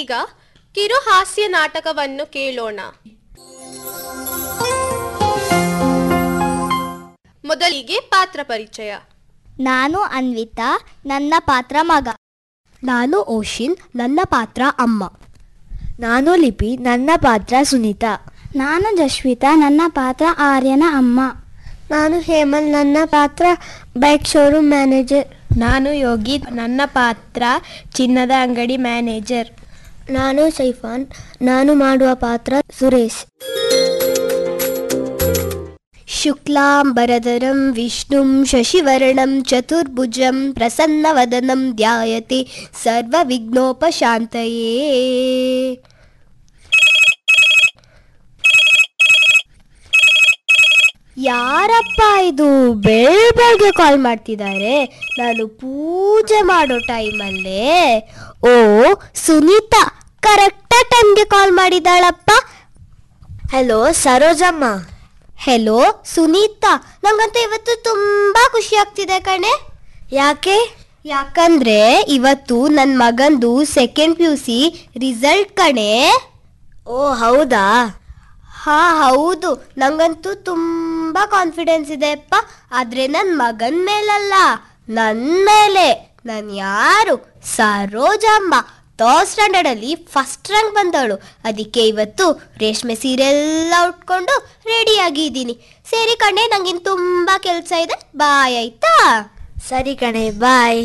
ಈಗ ಕಿರು ಹಾಸ್ಯ ನಾಟಕವನ್ನು ಕೇಳೋಣ ಮೊದಲಿಗೆ ಪಾತ್ರ ಪರಿಚಯ ನಾನು ಅನ್ವಿತಾ ನನ್ನ ಪಾತ್ರ ಮಗ ನಾನು ಓಶಿನ್ ನನ್ನ ಪಾತ್ರ ಅಮ್ಮ ನಾನು ಲಿಪಿ ನನ್ನ ಪಾತ್ರ ಸುನೀತಾ ನಾನು ಜಶ್ವಿತಾ ನನ್ನ ಪಾತ್ರ ಆರ್ಯನ ಅಮ್ಮ ನಾನು ಹೇಮಲ್ ನನ್ನ ಪಾತ್ರ ಬೈಕ್ ಶೋರೂಮ್ ಮ್ಯಾನೇಜರ್ ನಾನು ಯೋಗಿ ನನ್ನ ಪಾತ್ರ ಚಿನ್ನದ ಅಂಗಡಿ ಮ್ಯಾನೇಜರ್ ನಾನು ಸೈಫಾನ್ ನಾನು ಮಾಡುವ ಪಾತ್ರ ಸುರೇಶ್ ಶುಕ್ಲಾಂಬರಧರಂ ವಿಷ್ಣುಂ ಶಶಿವರ್ಣಂ ಚತುರ್ಭುಜಂ ಪ್ರಸನ್ನವದನಂ ಧ್ಯಾಯತೆ ಸರ್ವವಿಘ್ನೋಪಶಾಂತಯೇ ಯಾರಪ್ಪ ಇದು ಬೆಳ್ ಬೆಳಗ್ಗೆ ಕಾಲ್ ಮಾಡ್ತಿದ್ದಾರೆ ನಾನು ಪೂಜೆ ಮಾಡೋ ಟೈಮಲ್ಲೇ ಓ ಸುನೀತಾ ಕರೆಕ್ಟ ಟೈಮ್ಗೆ ಕಾಲ್ ಮಾಡಿದಾಳಪ್ಪ ಹಲೋ ಸರೋಜಮ್ಮ ಹೆಲೋ ಸುನೀತಾ ನಂಗಂತೂ ಇವತ್ತು ತುಂಬಾ ಖುಷಿ ಆಗ್ತಿದೆ ಕಣೆ ಯಾಕೆ ಯಾಕಂದ್ರೆ ಇವತ್ತು ನನ್ನ ಮಗಂದು second P U C result ಕಣೆ ಓ ಹೌದಾ ಹಾ ಹೌದು ನಂಗಂತೂ ತುಂಬಾ ಕಾನ್ಫಿಡೆನ್ಸ್ ಇದೆ ಅಪ್ಪ ಆದ್ರೆ ನನ್ನ ಮಗನ್ ಮೇಲಲ್ಲ ನನ್ನ ಮೇಲೆ ನಾನು ಯಾರು ಸರೋಜಮ್ಮ ಥರ್ಡ್ ಸ್ಟ್ಯಾಂಡರ್ಡ್ ಅಲ್ಲಿ ಫಸ್ಟ್ ರ್ಯಾಂಕ್ ಬಂದವಳು ಅದಕ್ಕೆ ಇವತ್ತು ರೇಷ್ಮೆ ಸೀರೆ ಎಲ್ಲ ಉಟ್ಕೊಂಡು ರೆಡಿ ಆಗಿದ್ದೀನಿ ಸರಿ ಕಣೆ ನಂಗಿನ್ ತುಂಬಾ ಕೆಲಸ ಇದೆ ಬಾಯ್ ಆಯ್ತಾ ಸರಿ ಕಣೆ ಬಾಯ್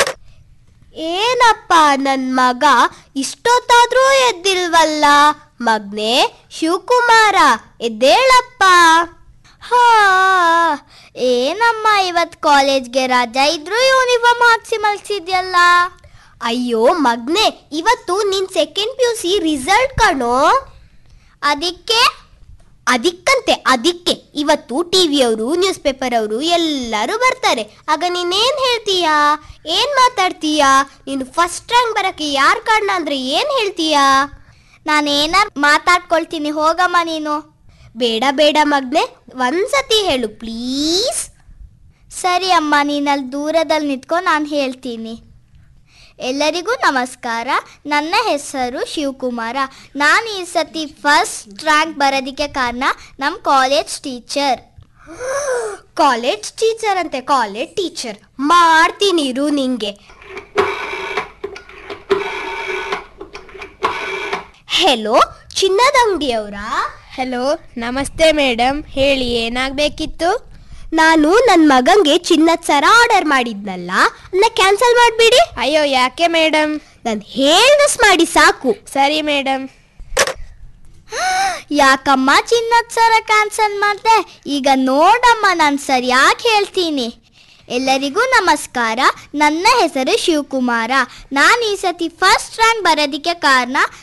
ಏನಪ್ಪ ನನ್ ಮಗ ಇಷ್ಟೊತ್ತಾದ್ರೂ ಎದ್ದಿಲ್ವಲ್ಲ ಮಗ್ನೆ ಶಿವಕುಮಾರ ಎದ್ದೇಳಪ್ಪ ಹಾ ಏನಮ್ಮ ಇವತ್ ಕಾಲೇಜ್ಗೆ ರಜಾ ಇದ್ರು ಯೂನಿಫಾರ್ಮ್ ಹಾಕ್ಸಿ ಮಲ್ಸಿದ್ಯಲ್ಲ ಅಯ್ಯೋ ಮಗ್ನೆ ಇವತ್ತು ನಿನ್ second P U C result ಕಣೋ ಅದಕ್ಕೆ ಅದಿಕ್ಕಂತೆ ಅದಿಕ್ಕೆ ಇವತ್ತು ಟಿವಿಯವರು ನ್ಯೂಸ್ ಪೇಪರ್ ಅವರು ಎಲ್ಲರೂ ಬರ್ತಾರೆ ಆಗ ನೀನೇನ್ ಹೇಳ್ತೀಯಾ ಏನ್ ಮಾತಾಡ್ತೀಯಾ ನೀನು ಫಸ್ಟ್ ರ್ಯಾಂಕ್ ಬರಕ್ಕೆ ಯಾರ್ ಕಾರಣ ಅಂದ್ರೆ ಏನ್ ಹೇಳ್ತೀಯಾ ನಾನೇನಾರು ಮಾತಾಡ್ಕೊಳ್ತೀನಿ ಹೋಗಮ್ಮ ನೀನು ಬೇಡ ಬೇಡ ಮಗ್ನೆ ಒಂದ್ಸತಿ ಹೇಳು ಪ್ಲೀಸ್ ಸರಿ ಅಮ್ಮ ನೀನಲ್ಲಿ ದೂರದಲ್ಲಿ ನಿಂತ್ಕೊಂಡು ನಾನು ಹೇಳ್ತೀನಿ ಎಲ್ಲರಿಗೂ ನಮಸ್ಕಾರ ನನ್ನ ಹೆಸರು ಶಿವಕುಮಾರ ನಾನು ಈ ಸತಿ ಫಸ್ಟ್ ರ್ಯಾಂಕ್ ಬರೋದಕ್ಕೆ ಕಾರಣ ನಮ್ಮ ಕಾಲೇಜ್ ಟೀಚರ್ ಕಾಲೇಜ್ ಟೀಚರ್ ಅಂತೆ ಕಾಲೇಜ್ ಟೀಚರ್ ಮಾಡ್ತೀನಿ ಇರು ನಿಂಗೆ ಹೆಲೋ ಚಿನ್ನದ ಅಂಗಡಿಯವರಾ ಹಲೋ ನಮಸ್ತೆ ಮೇಡಮ್ ಹೇಳಿ ಏನಾಗಬೇಕಿತ್ತು ನಾನು ನನ್ನ ಮಗಂಗೆ ಚಿನ್ನದ ಸರ ಆರ್ಡರ್ ಮಾಡಿದ್ನಲ್ಲ ಅದನ್ನ ಕ್ಯಾನ್ಸಲ್ ಮಾಡಿಬಿಡಿ ಅಯ್ಯೋ ಯಾಕೆ ಮೇಡಮ್ ನಾನು ಹೇಳ್ದಸ್ ಮಾಡಿ ಸಾಕು ಸರಿ ಮೇಡಮ್ ಯಾಕಮ್ಮ ಚಿನ್ನದ ಸರ ಕ್ಯಾನ್ಸಲ್ ಮಾಡಿದೆ ಈಗ ನೋಡಮ್ಮ ನಾನು ಸರಿಯಾಗಿ ಹೇಳ್ತೀನಿ ಎಲ್ಲರಿಗೂ ನಮಸ್ಕಾರ ನನ್ನ ಹೆಸರು ಶಿವಕುಮಾರ ನಾನು ಈ ಸತಿ ಫಸ್ಟ್ ರ್ಯಾಂಕ್ ಬರೋದಕ್ಕೆ ಕಾರಣ